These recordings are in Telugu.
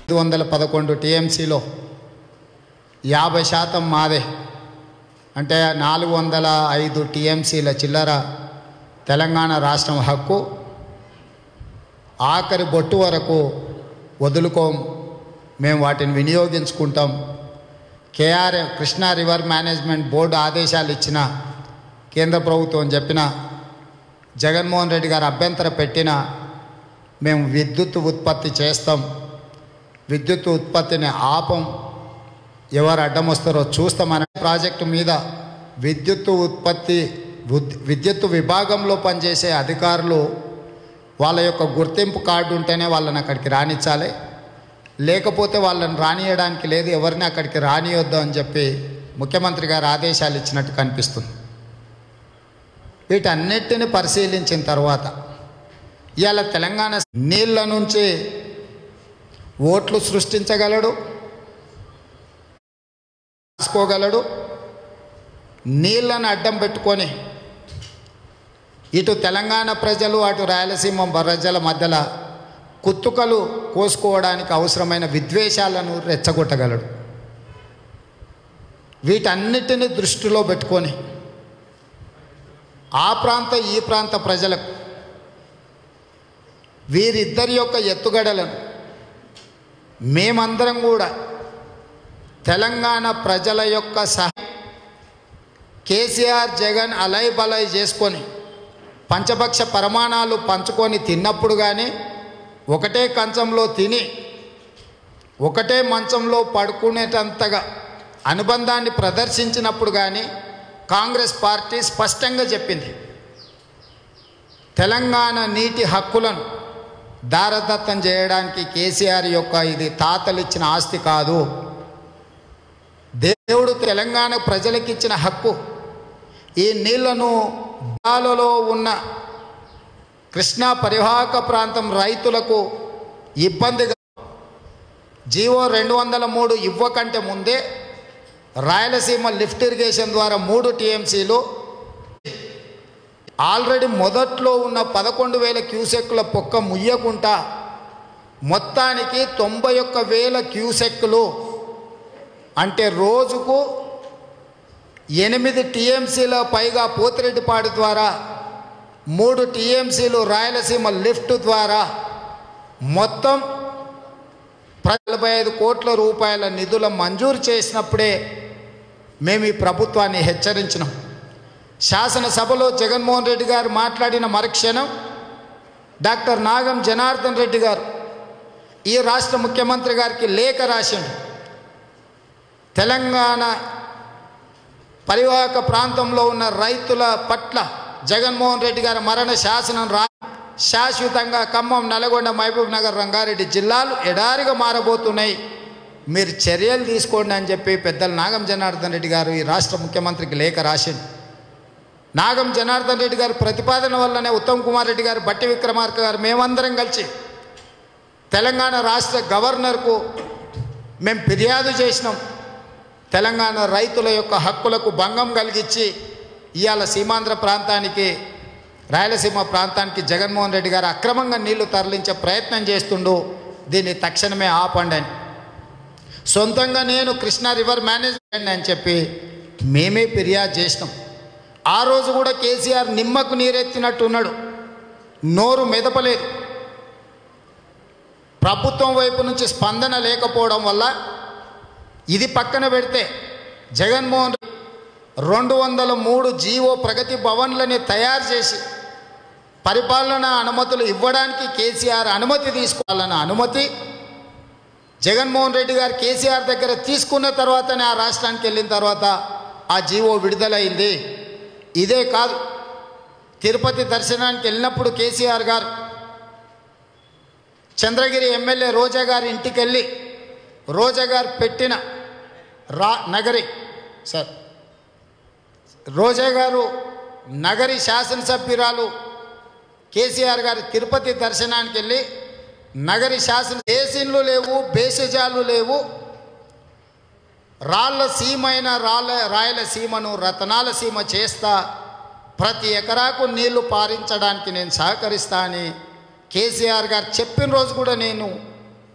ఐదు వందల పదకొండు టీఎంసీలో యాభై శాతం మాదే అంటే నాలుగు వందల ఐదు టీఎంసీల చిల్లర తెలంగాణ రాష్ట్రం హక్కు ఆఖరి బొట్టు వరకు వదులుకోం మేము వాటిని వినియోగించుకుంటాం KR Krishna river management board ఆదేశాలు ఇచ్చిన కేంద్ర ప్రభుత్వం చెప్పిన జగన్మోహన్ రెడ్డి గారు అభ్యంతర పెట్టిన మేము విద్యుత్ ఉత్పత్తి చేస్తాం విద్యుత్ ఉత్పత్తిని ఆపం ఎవరు అడ్డం వస్తారో చూస్తామనే ప్రాజెక్టు మీద విద్యుత్ ఉత్పత్తి ఉద్- విద్యుత్ విభాగంలో పనిచేసే అధికారులు వాళ్ళ యొక్క గుర్తింపు కార్డు ఉంటేనే వాళ్ళని అక్కడికి రానిచ్చాలి లేకపోతే వాళ్ళని రానియడానికి లేదు ఎవరిని అక్కడికి రానియొద్దు అని చెప్పి ముఖ్యమంత్రి గారు ఆదేశాలు ఇచ్చినట్టు కనిపిస్తుంది వీటన్నిటిని పరిశీలించిన తర్వాత ఇవాళ తెలంగాణ నీళ్ళ నుంచి ఓట్లు సృష్టించగలడు రాసుకోగలడు నీళ్ళను అడ్డం పెట్టుకొని ఇటు తెలంగాణ ప్రజలు అటు రాయలసీమ ప్రజల మధ్యలో కుత్తుకలు కోసుకోవడానికి అవసరమైన విద్వేషాలను రెచ్చగొట్టగలడు వీటన్నిటిని దృష్టిలో పెట్టుకొని ఆ ప్రాంత ఈ ప్రాంత ప్రజలకు వీరిద్దరి యొక్క ఎత్తుగడలను మేమందరం కూడా తెలంగాణ ప్రజల యొక్క సహ కేసీఆర్ జగన్ అలై బలై చేసుకొని పంచపక్ష పరమాణాలు పంచుకొని తిన్నప్పుడు కానీ ఒకటే కంచంలో తిని ఒకటే మంచంలో పడుకునేటంతగా అనుబంధాన్ని ప్రదర్శించినప్పుడు కానీ కాంగ్రెస్ పార్టీ స్పష్టంగా చెప్పింది తెలంగాణ నీటి హక్కులను దారదత్తం చేయడానికి కేసీఆర్ యొక్క ఇది తాతలు ఇచ్చిన ఆస్తి కాదు దేవుడు తెలంగాణ ప్రజలకిచ్చిన హక్కు ఈ నీళ్లను బాలలో ఉన్న కృష్ణా పరివాహక ప్రాంతం రైతులకు ఇబ్బందిగా జీవో రెండు వందల మూడు ఇవ్వకంటే ముందే రాయలసీమ లిఫ్ట్ ఇరిగేషన్ ద్వారా మూడు టీఎంసీలు ఆల్రెడీ మొదట్లో ఉన్న పదకొండు వేల క్యూసెక్కుల పొక్క ముయ్యకుంటా మొత్తానికి తొంభై ఒక్క వేల క్యూసెక్కులు అంటే రోజుకు ఎనిమిది టీఎంసీల పైగా పోతిరెడ్డిపాడు ద్వారా మూడు టీఎంసీలు రాయలసీమ లిఫ్ట్ ద్వారా మొత్తం నలభై ఐదు కోట్ల రూపాయల నిధుల మంజూరు చేసినప్పుడే మేము ఈ ప్రభుత్వాన్ని హెచ్చరించినాం శాసనసభలో జగన్మోహన్ రెడ్డి గారు మాట్లాడిన మరుక్షణం డాక్టర్ నాగం జనార్దన్ రెడ్డి గారు ఈ రాష్ట్ర ముఖ్యమంత్రి గారికి లేఖ రాసిండు తెలంగాణ పరివాహక ప్రాంతంలో ఉన్న రైతుల పట్ల జగన్మోహన్ రెడ్డి గారి మరణ శాసనం రా శాశ్వతంగా ఖమ్మం నల్గొండ మహబూబ్ నగర్ రంగారెడ్డి జిల్లాలు ఎడారిగా మారబోతున్నాయి మీరు చర్యలు తీసుకోండి అని చెప్పి పెద్దలు నాగం జనార్దన్ రెడ్డి గారు ఈ రాష్ట్ర ముఖ్యమంత్రికి లేఖ రాసిండు నాగం జనార్దన్ రెడ్డి గారి ప్రతిపాదన వల్లనే ఉత్తమ్ కుమార్ రెడ్డి గారు బట్టి విక్రమార్క గారు మేమందరం కలిసి తెలంగాణ రాష్ట్ర గవర్నర్కు మేము ఫిర్యాదు చేసినాం తెలంగాణ రైతుల యొక్క హక్కులకు భంగం కలిగించి ఇవాళ సీమాంధ్ర ప్రాంతానికి రాయలసీమ ప్రాంతానికి జగన్మోహన్ రెడ్డి గారు అక్రమంగా నీళ్లు తరలించే ప్రయత్నం చేస్తుండు దీన్ని తక్షణమే ఆపండి అని సొంతంగా నేను కృష్ణా రివర్ మేనేజ్మెంట్ అని చెప్పి మేమే ఫిర్యాదు చేసినాం ఆ రోజు కూడా కేసీఆర్ నిమ్మకు నీరెత్తినట్టు ఉన్నాడు నోరు మెదపలేదు ప్రభుత్వం వైపు నుంచి స్పందన లేకపోవడం వల్ల ఇది పక్కన పెడితే జగన్మోహన్ రెడ్డి రెండు వందల మూడు జీవో ప్రగతి భవన్లని తయారు చేసి పరిపాలన అనుమతులు ఇవ్వడానికి కేసీఆర్ అనుమతి తీసుకోవాలన్న అనుమతి జగన్మోహన్ రెడ్డి గారు కేసీఆర్ దగ్గర తీసుకున్న తర్వాతనే ఆ రాష్ట్రానికి వెళ్ళిన తర్వాత ఆ జీవో విడుదలైంది ఇదే కాదు తిరుపతి దర్శనానికి వెళ్ళినప్పుడు కేసీఆర్ గారు చంద్రగిరి ఎమ్మెల్యే రోజా గారి ఇంటికి వెళ్ళి రోజా గారు పెట్టిన రా నగరి సార్ రోజా గారు నగరి శాసనసభ్యురాలు కేసీఆర్ గారు తిరుపతి దర్శనానికి వెళ్ళి నగరి శాసన బేసిన్లు లేవు బేసిజాలు లేవు రాళ్ళ సీమైన రాళ్ళ రాయల సీమను రతనాల సీమ చేస్తా ప్రతి ఎకరాకు నీళ్లు పారించడానికి నేను సహకరిస్తా అని కేసీఆర్ గారు చెప్పిన రోజు కూడా నేను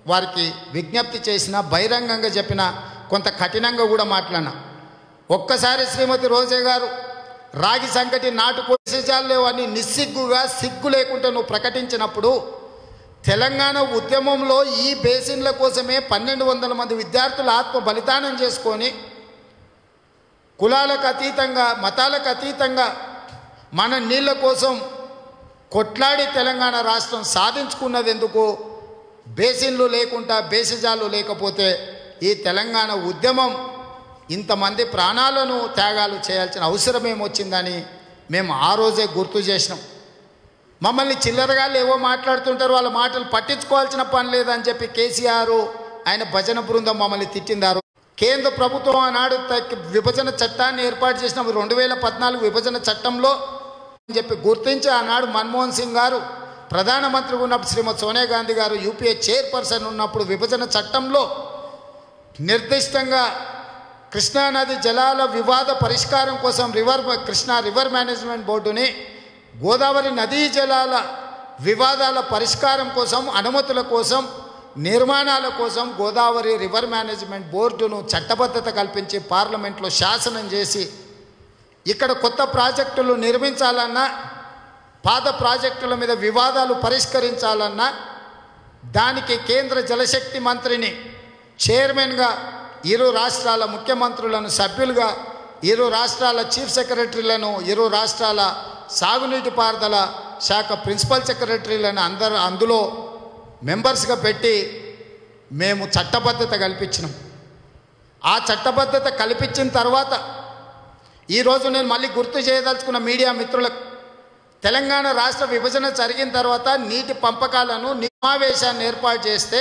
వారికి విజ్ఞప్తి చేసిన బహిరంగంగా చెప్పిన కొంత కఠినంగా కూడా మాట్లాడినా ఒక్కసారి శ్రీమతి రోజే గారు రాగి సంకటి నాటుకోసేజాలు లేవు అని నిస్సిగ్గుగా సిగ్గు లేకుండా నువ్వు ప్రకటించినప్పుడు తెలంగాణ ఉద్యమంలో ఈ బేసిన్ల కోసమే పన్నెండు వందల మంది విద్యార్థులు ఆత్మ బలిదానం చేసుకొని కులాలకు అతీతంగా మతాలకు అతీతంగా మన నీళ్ళ కోసం కొట్లాడి తెలంగాణ రాష్ట్రం సాధించుకున్నది ఎందుకు బేసిన్లు లేకుండా బేసిజాలు లేకపోతే ఈ తెలంగాణ ఉద్యమం ఇంతమంది ప్రాణాలను త్యాగాలు చేయాల్సిన అవసరం ఏమొచ్చిందని మేము ఆ రోజే గుర్తు చేసినాం మమ్మల్ని చిల్లరగా ఏవో మాట్లాడుతుంటారు వాళ్ళ మాటలు పట్టించుకోవాల్సిన పని లేదని చెప్పి కేసీఆర్ ఆయన భజన బృందం మమ్మల్ని తిట్టిందారు కేంద్ర ప్రభుత్వం ఆనాడు తగ్గ- విభజన చట్టాన్ని ఏర్పాటు చేసిన రెండు వేల పద్నాలుగు విభజన చట్టంలో అని చెప్పి గుర్తించి ఆనాడు మన్మోహన్ సింగ్ గారు ప్రధానమంత్రిగా ఉన్నప్పుడు శ్రీమతి సోనియా గాంధీ గారు యూపీఏ చైర్పర్సన్ ఉన్నప్పుడు విభజన చట్టంలో నిర్దిష్టంగా కృష్ణానది జలాల వివాద పరిష్కారం కోసం రివర్ కృష్ణా రివర్ మేనేజ్మెంట్ బోర్డుని గోదావరి నదీ జలాల వివాదాల పరిష్కారం కోసం అనుమతుల కోసం నిర్మాణాల కోసం గోదావరి రివర్ మేనేజ్మెంట్ బోర్డును చట్టబద్ధత కల్పించి పార్లమెంట్లో శాసనం చేసి ఇక్కడ కొత్త ప్రాజెక్టులు నిర్మించాలన్నా పాత ప్రాజెక్టుల మీద వివాదాలు పరిష్కరించాలన్నా దానికి కేంద్ర జలశక్తి మంత్రిని చైర్మన్గా ఇరు రాష్ట్రాల ముఖ్యమంత్రులను సభ్యులుగా ఇరు రాష్ట్రాల చీఫ్ సెక్రటరీలను ఇరు రాష్ట్రాల సాగునీటి పారుదల శాఖ ప్రిన్సిపల్ సెక్రటరీలను అందరూ అందులో మెంబర్స్గా పెట్టి మేము చట్టబద్ధత కల్పించినాం ఆ చట్టబద్ధత కల్పించిన తర్వాత ఈరోజు నేను మళ్ళీ గుర్తు చేయదలుచుకున్న మీడియా మిత్రులకు తెలంగాణ రాష్ట్ర విభజన జరిగిన తర్వాత నీటి పంపకాలను సమావేశాన్ని ఏర్పాటు చేస్తే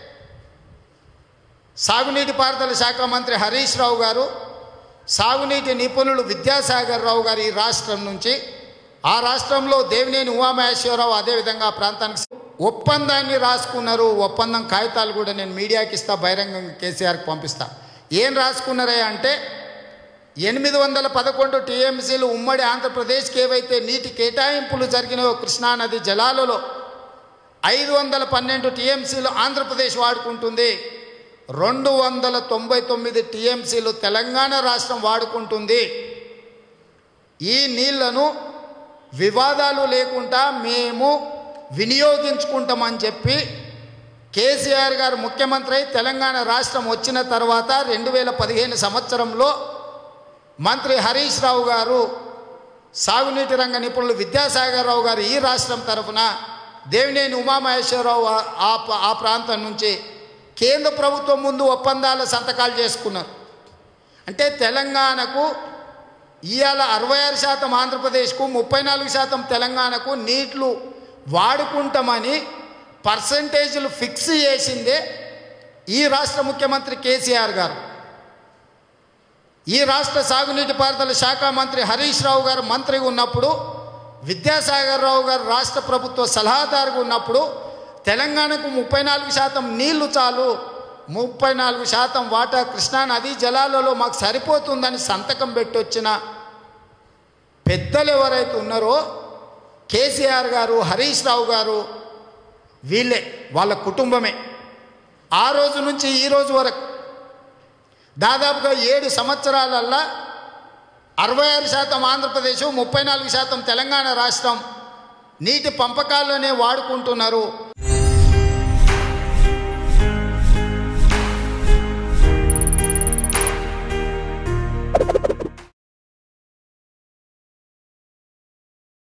సాగునీటి పారుదల శాఖ మంత్రి హరీష్ రావు గారు సాగునీటి నిపుణులు విద్యాసాగర్ రావు గారు ఈ రాష్ట్రం నుంచి ఆ రాష్ట్రంలో దేవినేని ఉమామహేశ్వరరావు అదేవిధంగా ఆ ప్రాంతానికి ఒప్పందాన్ని రాసుకున్నారు ఒప్పందం కాగితాలు కూడా నేను మీడియాకి ఇస్తా బహిరంగంగా కేసీఆర్కి పంపిస్తా ఏం రాసుకున్నారే అంటే ఎనిమిది వందల పదకొండు టీఎంసీలు ఉమ్మడి ఆంధ్రప్రదేశ్కి ఏవైతే నీటి కేటాయింపులు జరిగినాయో కృష్ణానది జలాలలో ఐదు వందల పన్నెండు టీఎంసీలు ఆంధ్రప్రదేశ్ వాడుకుంటుంది రెండు వందల తొంభై తొమ్మిది టీఎంసీలు తెలంగాణ రాష్ట్రం వాడుకుంటుంది ఈ నీళ్లను వివాదాలు లేకుండా మేము వినియోగించుకుంటామని చెప్పి కేసీఆర్ గారు ముఖ్యమంత్రి అయి తెలంగాణ రాష్ట్రం వచ్చిన తర్వాత రెండు వేల పదిహేను సంవత్సరంలో మంత్రి హరీష్ రావు గారు సాగునీటి రంగ నిపుణులు విద్యాసాగర్ రావు గారు ఈ రాష్ట్రం తరఫున దేవినేని ఉమామహేశ్వరరావు ఆ- ఆ ప- ఆ ప్రాంతం నుంచి కేంద్ర ప్రభుత్వం ముందు ఒప్పందాల సంతకాలు చేసుకున్నారు అంటే తెలంగాణకు ఇవాళ అరవై ఆరు శాతం ఆంధ్రప్రదేశ్కు ముప్పై నాలుగు శాతం తెలంగాణకు నీళ్లు వాడుకుంటామని పర్సంటేజీలు ఫిక్స్ చేసిందే ఈ రాష్ట్ర ముఖ్యమంత్రి కేసీఆర్ గారు ఈ రాష్ట్ర సాగునీటి పారుదల శాఖ మంత్రి హరీష్ రావు గారు మంత్రిగా ఉన్నప్పుడు విద్యాసాగర్ రావు గారు రాష్ట్ర ప్రభుత్వ సలహాదారుగా ఉన్నప్పుడు తెలంగాణకు ముప్పై నాలుగు శాతం నీళ్లు చాలు ముప్పై నాలుగు శాతం వాటా కృష్ణా నదీ జలాలలో మాకు సరిపోతుందని సంతకం పెట్టొచ్చిన పెద్దలు ఎవరైతే ఉన్నారో కేసీఆర్ గారు హరీష్ రావు గారు వీళ్ళే వాళ్ళ కుటుంబమే ఆ రోజు నుంచి ఈ రోజు వరకు దాదాపుగా ఏడు సంవత్సరాలల్లా అరవై ఆరు శాతం ఆంధ్రప్రదేశ్ ముప్పై నాలుగు శాతం తెలంగాణ రాష్ట్రం నీటి పంపకాల్లోనే వాడుకుంటున్నారు